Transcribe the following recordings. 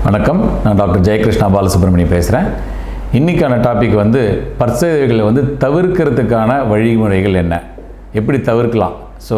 வணக்கம் நான் டாக்டர் ஜெயகிருஷ்ணா பாலசுப்ரமணியம் பேசுகிறேன் இன்றைக்கான டாபிக் வந்து பற்சேதைகளை வந்து தவிர்க்கிறதுக்கான வழிமுறைகள் என்ன எப்படி தவிர்க்கலாம் ஸோ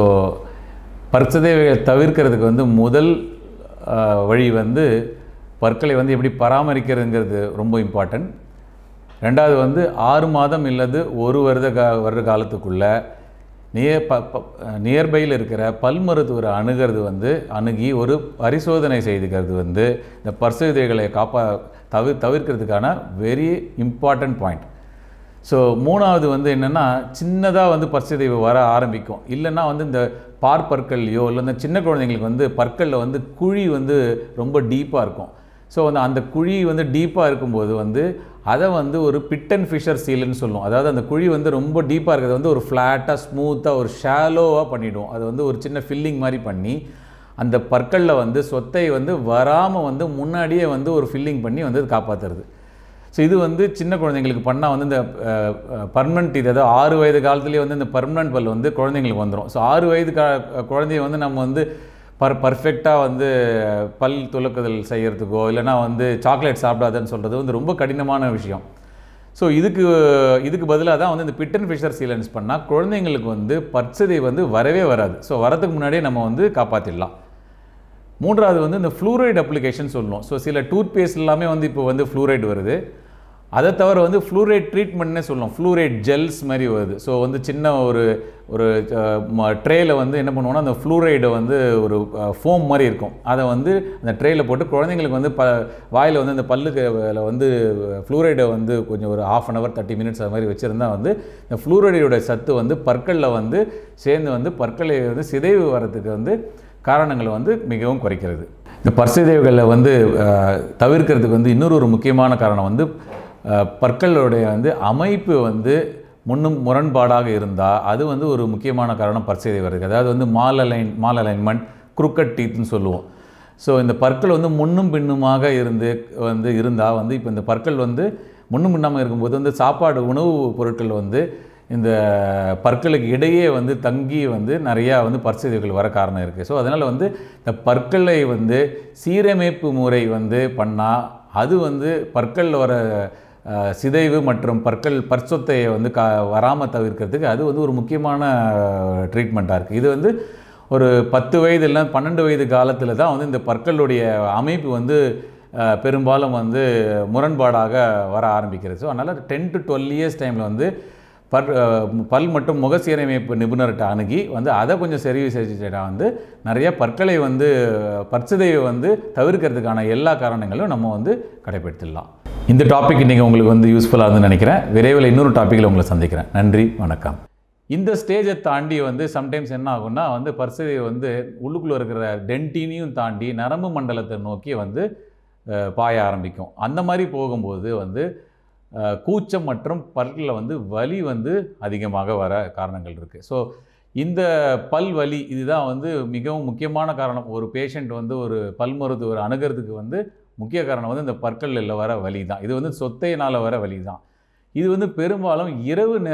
பற்சேதைகளை தவிர்க்கிறதுக்கு வந்து முதல் ஆஹ், வழி வந்து பற்களை வந்து எப்படி பராமரிக்கிறதுங்கிறது ரொம்ப இம்பார்ட்டன்ட் ரெண்டாவது வந்து ஆறு மாதம் இல்லது ஒரு வருட கா வருட காலத்துக்குள்ள நியர் ப நியர்பையில் இருக்கிற பல் மருத்துவரை அணுகிறது வந்து அணுகி ஒரு பரிசோதனை செய்துக்கிறது வந்து இந்த பரிசோதனைகளை காப்பா தவிர தவிர்க்கிறதுக்கான வெரி இம்பார்ட்டன்ட் பாயிண்ட் ஸோ மூணாவது வந்து என்னென்னா சின்னதாக வந்து பற்சிதைவு வர ஆரம்பிக்கும் இல்லைன்னா வந்து இந்த பார் பற்கள்லையோ இல்லை இந்த சின்ன குழந்தைங்களுக்கு வந்து பற்களில் வந்து குழி வந்து ரொம்ப டீப்பாக இருக்கும் ஸோ வந்து அந்த குழி வந்து டீப்பாக இருக்கும்போது வந்து அதை வந்து ஒரு பிட் அண்ட் ஃபிஷர் சீல்னு சொல்லுவோம் அதாவது அந்த குழி வந்து ரொம்ப டீப்பாக இருக்கிறது வந்து ஒரு ஃப்ளாட்டாக ஸ்மூத்தாக ஒரு ஷாலோவாக பண்ணிவிடும் அது வந்து ஒரு சின்ன ஃபில்லிங் மாதிரி பண்ணி அந்த பற்களில் வந்து சொத்தை வந்து வராமல் வந்து முன்னாடியே வந்து ஒரு ஃபில்லிங் பண்ணி வந்து காப்பாற்றுறது ஸோ இது வந்து சின்ன குழந்தைங்களுக்கு பண்ணால் வந்து இந்த பர்மனண்ட் இது அதாவது ஆறு வயது காலத்துலேயே வந்து இந்த பர்மனண்ட் பல் வந்து குழந்தைங்களுக்கு வந்துடும் ஸோ ஆறு வயது கா குழந்தைய வந்து நம்ம வந்து பர் பர்ஃபெக்டாக வந்து பல் துலக்குதல் செய்கிறதுக்கோ இல்லைனா வந்து சாக்லேட் சாப்பிடாதன்னு சொல்கிறது வந்து ரொம்ப கடினமான விஷயம் ஸோ இதுக்கு இதுக்கு பதிலாக தான் வந்து இந்த பிட் அண்ட் ஃபிஷர் சீலன்ஸ் பண்ணால் குழந்தைங்களுக்கு வந்து பற்சதை வந்து வரவே வராது ஸோ வரதுக்கு முன்னாடியே நம்ம வந்து காப்பாற்றிடலாம் மூன்றாவது வந்து இந்த ஃப்ளூரைடு அப்ளிகேஷன் சொல்லணும் ஸோ சில டூத் பேஸ்ட் எல்லாமே வந்து இப்போ வந்து ஃப்ளூரைடு வருது அதை தவிர வந்து ஃப்ளூரைட் ட்ரீட்மெண்ட்னே சொல்லணும் ஃப்ளூரைட் ஜெல்ஸ் மாதிரி வருது ஸோ வந்து சின்ன ஒரு ஒரு ட்ரேயில் வந்து என்ன பண்ணுவோம்னா அந்த ஃப்ளூரைடை வந்து ஒரு ஃபோம் மாதிரி இருக்கும் அதை வந்து அந்த ட்ரேயில் போட்டு குழந்தைங்களுக்கு வந்து ப வாயில் வந்து அந்த பல்லுக்கு ல வந்து ஃப்ளூரைடை வந்து கொஞ்சம் ஒரு half an hour thirty minutes அது மாதிரி வச்சுருந்தா வந்து இந்த ஃப்ளூரைடோட சத்து வந்து பற்களில் வந்து சேர்ந்து வந்து பற்களை வந்து சிதைவு வரத்துக்கு வந்து காரணங்களை வந்து மிகவும் குறைக்கிறது இந்த பற்சிதைவுகளை வந்து அஹ், தவிர்க்கிறதுக்கு வந்து இன்னொரு ஒரு முக்கியமான காரணம் வந்து அஹ், பற்களுடைய வந்து அமைப்பு வந்து முன்னும் முரண்பாடாக இருந்தால் அது வந்து ஒரு முக்கியமான காரணம் பற்சிதை வருது அதாவது வந்து mal align malalignment crooked டீத்னு சொல்லுவோம் ஸோ இந்த பற்கள் வந்து முன்னும் பின்னுமாக இருந்து வந்து இருந்தால் வந்து இப்போ இந்த பற்கள் வந்து முன்னும் பின்னாமல் இருக்கும்போது வந்து சாப்பாடு உணவு பொருட்கள் வந்து இந்த பற்களுக்கு இடையே வந்து தங்கி வந்து நிறையா வந்து பற்சிதைவுகள் வர காரணம் இருக்குது ஸோ அதனால் வந்து இந்த பற்களை வந்து சீரமைப்பு முறை வந்து பண்ணால் அது வந்து பற்களில் வர அஹ், சிதைவு மற்றும் பற்கள் பற்சொத்தையை வந்து கா வராமல் தவிர்க்கிறதுக்கு அது வந்து ஒரு முக்கியமான ட்ரீட்மெண்ட்டாக இருக்குது இது வந்து ஒரு பத்து வயது இல்லை பன்னெண்டு வயது காலத்தில் தான் வந்து இந்த பற்களுடைய அமைப்பு வந்து அஹ், பெரும்பாலும் வந்து முரண்பாடாக வர ஆரம்பிக்கிறது ஸோ அதனால் டென் டு டுவெல் இயர்ஸ் டைமில் வந்து பல் அஹ், பல் மற்றும் முக சீரமைப்பு நிபுணர்கிட்ட அணுகி வந்து அதை கொஞ்சம் சரி செஞ்சுட்டா வந்து நிறைய பற்களை வந்து பற்சிதைவை வந்து தவிர்க்கிறதுக்கான எல்லா காரணங்களும் நம்ம வந்து கடைபிடித்திடலாம் இந்த டாபிக் இன்றைக்கி உங்களுக்கு வந்து யூஸ்ஃபுல்லாக இருந்துன்னு நினைக்கிறேன் விரைவில் இன்னொரு டாப்பிக்கில் உங்களை சந்திக்கிறேன் நன்றி வணக்கம் இந்த ஸ்டேஜை தாண்டி வந்து சம்டைம்ஸ் என்ன ஆகும்னா வந்து பர்சதை வந்து உள்ளுக்குள்ளே இருக்கிற டென்டினையும் தாண்டி நரம்பு மண்டலத்தை நோக்கி வந்து அஹ், பாய ஆரம்பிக்கும் அந்த மாதிரி போகும்போது வந்து அஹ், கூச்சம் மற்றும் பல்லில் வந்து வலி வந்து அதிகமாக வர காரணங்கள் இருக்குது ஸோ இந்த பல் வலி இதுதான் வந்து மிகவும் முக்கியமான காரணம் ஒரு பேஷண்ட் வந்து ஒரு பல் மருத்துவர் அணுகிறதுக்கு வந்து முக்கிய காரணம் வந்து இந்த பற்களில் வர வலி தான் இது வந்து சொத்தையினால் வர வலி தான் இது வந்து பெரும்பாலும் இரவு நே